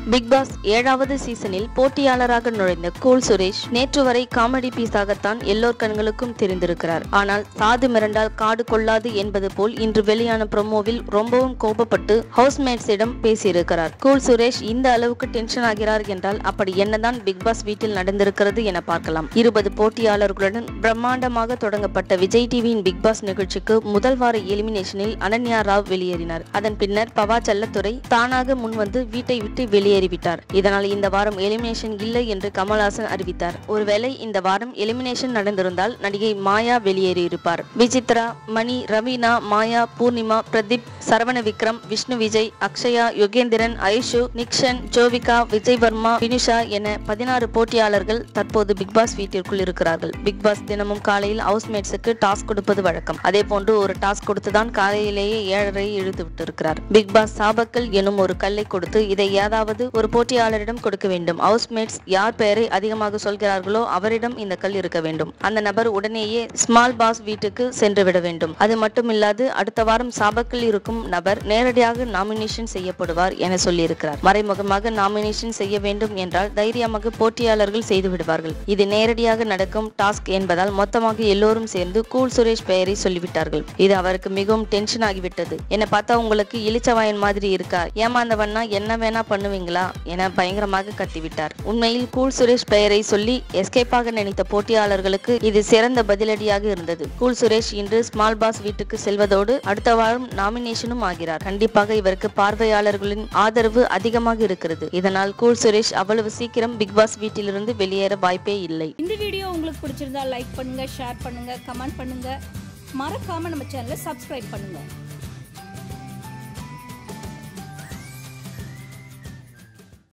big pass ஏழாவது சீசனில் போட்டியாளராக நுழைந்த கூல் சுரேஷ் நேற்று வரை காமெடி பீஸாகத்தான் எல்லோர் கண்களுக்கும் தெரிந்திருக்கிறார் ஆனால் சாது மிரண்டால் காடு கொள்ளாது என்பது போல் இன்று வெளியான ப்ரோமோவில் ரொம்பவும் கோபப்பட்டு ஹவுஸ்மேட்ஸிடம் பேசியிருக்கிறார் கூல் சுரேஷ் இந்த அளவுக்கு டென்ஷன் ஆகிறார் என்றால் அப்படி என்னதான் பிக் பாஸ் வீட்டில் நடந்திருக்கிறது என பார்க்கலாம் இருபது போட்டியாளர்களுடன் பிரம்மாண்டமாக தொடங்கப்பட்ட விஜய் டிவியின் பிக் பாஸ் நிகழ்ச்சிக்கு முதல் வார எலிமினேஷனில் அனன்யா ராவ் வெளியேறினார் அதன் பின்னர் பவா செல்லத்துறை தானாக முன்வந்து வீட்டை விட்டு வெளியேறிவிட்டார் இதனால் இந்த வாரம் எலிமினேஷன் இல்லை என்று கமல்ஹாசன் அறிவித்தார் ஒருவேளை இந்த வாரம் எலிமினேஷன் நடந்திருந்தால் நடிகை மாயா வெளியேறியிருப்பார் விசித்ரா மணி ரவீனா மாயா பூர்ணிமா பிரதீப் சரவண விக்ரம் விஷ்ணு விஜய் அக்ஷயா யுகேந்திரன் ஐஷு நிக்ஷன் ஜோவிகா விஜய் வர்மா வினிஷா என பதினாறு போட்டியாளர்கள் தற்போது பிக் பாஸ் வீட்டிற்குள் இருக்கிறார்கள் பிக் பாஸ் தினமும் காலையில் ஹவுஸ்மேட்ஸுக்கு டாஸ்க் கொடுப்பது வழக்கம் அதே போன்று ஒரு டாஸ்க் கொடுத்துதான் காலையிலேயே ஏழரை இழுத்து விட்டிருக்கிறார் பிக் பாஸ் சாபக்கல் எனும் ஒரு கல்லை கொடுத்து இதை ஏதாவது ஒரு போட்டியாளரிடம் கொடுக்க வேண்டும் ஹவுஸ்மேட்ஸ் யார் பெயரை அதிகமாக சொல்கிறார்களோ அவரிடம் இந்த கல் இருக்க வேண்டும் அந்த நபர் உடனேயே ஸ்மால் பாஸ் வீட்டுக்கு சென்று விட வேண்டும் அது மட்டுமில்லாது அடுத்த வாரம் சாபக்கில் இருக்கும் நபர் நேரடியாக நாமினேஷன் செய்யப்படுவார் என சொல்லியிருக்கிறார் மறைமுகமாக நாமினேஷன் செய்ய வேண்டும் என்றால் தைரியமாக போட்டியாளர்கள் செய்து விடுவார்கள் இது நேரடியாக நடக்கும் டாஸ்க் என்பதால் மொத்தமாக எல்லோரும் சேர்ந்து கூல் சுரேஷ் பெயரை சொல்லிவிட்டார்கள் இது அவருக்கு மிகவும் டென்ஷன் ஆகிவிட்டது என்னை பார்த்தா உங்களுக்கு இளிச்சவாயன் மாதிரி இருக்கா ஏமாந்தவன்னா என்ன வேணா பண்ணுவீங்களா என பயங்கரமாக கத்திவிட்டார் உண்மையில் கூல் சுரேஷ் பெயரை சொல்லி எஸ்கேப்பாக நினைத்த போட்டியாளர்களுக்கு இது சிறந்த பதிலடியாக இருந்தது கூல் சுரேஷ் இன்று ஸ்மால் பாஸ் வீட்டுக்கு செல்வதோடு அடுத்த வாரம் நாமினேஷனும் ஆகிறார் கண்டிப்பாக இவருக்கு பார்வையாளர்களின் ஆதரவு அதிகமாக இருக்கிறது இதனால் கூல் சுரேஷ் அவ்வளவு சீக்கிரம் பிக் பாஸ் வீட்டிலிருந்து வெளியேற வாய்ப்பே இல்லை இந்த வீடியோ உங்களுக்கு பிடிச்சிருந்தா லைக் பண்ணுங்க ஷேர் பண்ணுங்க கமெண்ட் பண்ணுங்க மறக்காம நம்ம சேனலை சப்ஸ்கிரைப் பண்ணுங்க